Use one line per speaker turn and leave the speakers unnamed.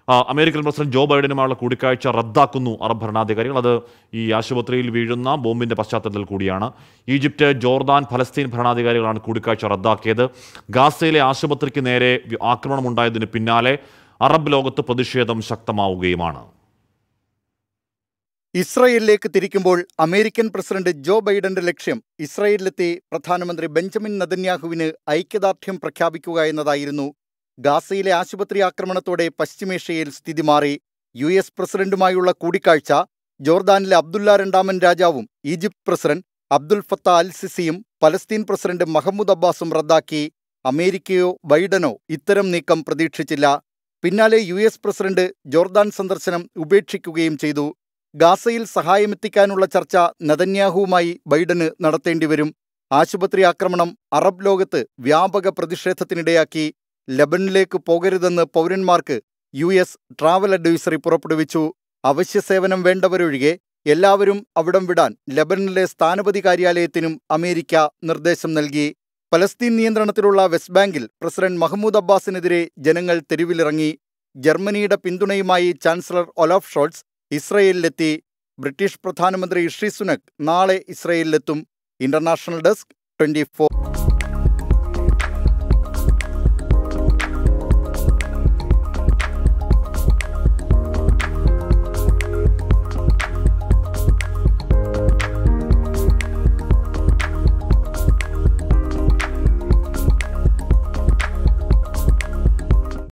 ആ, American president Joe ബൈഡനുമായുള്ള കൂടിക്കാഴ്ച റദ്ദാക്കുന്നു അറബ് ഭരണാധികാരികൾ അത് ഈ ആശുപത്രിയിൽ വീഴുന്ന ബോംബിന്റെ പശ്ചാത്തലത്തിൽ കൂടിയാണ് ഈജിപ്റ്റ് ജോർദാൻ ഫലസ്തീൻ ഭരണാധികാരികളാണ് കൂടിക്കാഴ്ച റദ്ദാക്കിയത് ഗാസയിലെ ആശുപത്രിക്ക് നേരെ വ്യ- ആക്രമണമുണ്ടായതിന് പിന്നാലെ അറബ് ലോകത്ത് പ്രതിഷേധം ശക്തമാവുകയുമാണ്
ഇസ്രയേലിലേക്ക് തിരിക്കുമ്പോൾ അമേരിക്കൻ പ്രസിഡന്റ് ജോ ബൈഡന്റെ ലക്ഷ്യം ഇസ്രയേലിലെത്തി പ്രധാനമന്ത്രി ബെഞ്ചമിൻ നദന്യാഹുവിന് ഐക്യദാർഢ്യം പ്രഖ്യാപിക്കുക എന്നതായിരുന്നു ഗാസയിലെ ആശുപത്രി ആക്രമണത്തോടെ പശ്ചിമേഷ്യയിൽ സ്ഥിതി മാറി യു എസ് പ്രസിഡന്റുമായുള്ള കൂടിക്കാഴ്ച ജോർദാനിലെ അബ്ദുല്ല രണ്ടാമൻ രാജാവും Egypt president Abdel Fattah al സിസിയും പലസ്തീൻ പ്രസിഡന്റ് മഹമ്മൂദ് അബ്ബാസും റദ്ദാക്കി അമേരിക്കയോ ബൈഡനോ ഇത്തരം നീക്കം പ്രതീക്ഷിച്ചില്ല പിന്നാലെ യു എസ് പ്രസിഡന്റ് ജോർദാൻ സന്ദർശനം ഉപേക്ഷിക്കുകയും ചെയ്തു ഗാസയിൽ സഹായമെത്തിക്കാനുള്ള ചർച്ച നതന്യാഹുവുമായി ബൈഡന് നടത്തേണ്ടിവരും ആശുപത്രി ആക്രമണം അറബ് ലോകത്ത് വ്യാപക പ്രതിഷേധത്തിനിടയാക്കി ലബനിലേക്ക് പോകരുതെന്ന് പൗരന്മാർക്ക് യു എസ് ട്രാവൽ അഡ്വൈസറി പുറപ്പെടുവിച്ചു അവശ്യ സേവനം വേണ്ടവരൊഴികെ എല്ലാവരും അവിടം വിടാൻ ലബനനിലെ സ്ഥാനപതി കാര്യാലയത്തിനും അമേരിക്ക നിർദ്ദേശം നൽകി പലസ്തീൻ നിയന്ത്രണത്തിലുള്ള വെസ്റ്റ് ബാങ്കിൽ പ്രസിഡന്റ് മഹ്മൂദ് അബ്ബാസിനെതിരെ ജനങ്ങൾ തെരുവിലിറങ്ങി ജർമ്മനിയുടെ പിന്തുണയുമായി ചാൻസലർ ഒലാഫ് ഷോൾസ് ഇസ്രയേലിലെത്തി ബ്രിട്ടീഷ് പ്രധാനമന്ത്രി ഋഷി സുനക് നാളെ ഇസ്രയേലിലെത്തും ഇന്റർനാഷണൽ ഡെസ്ക് ട്വന്റി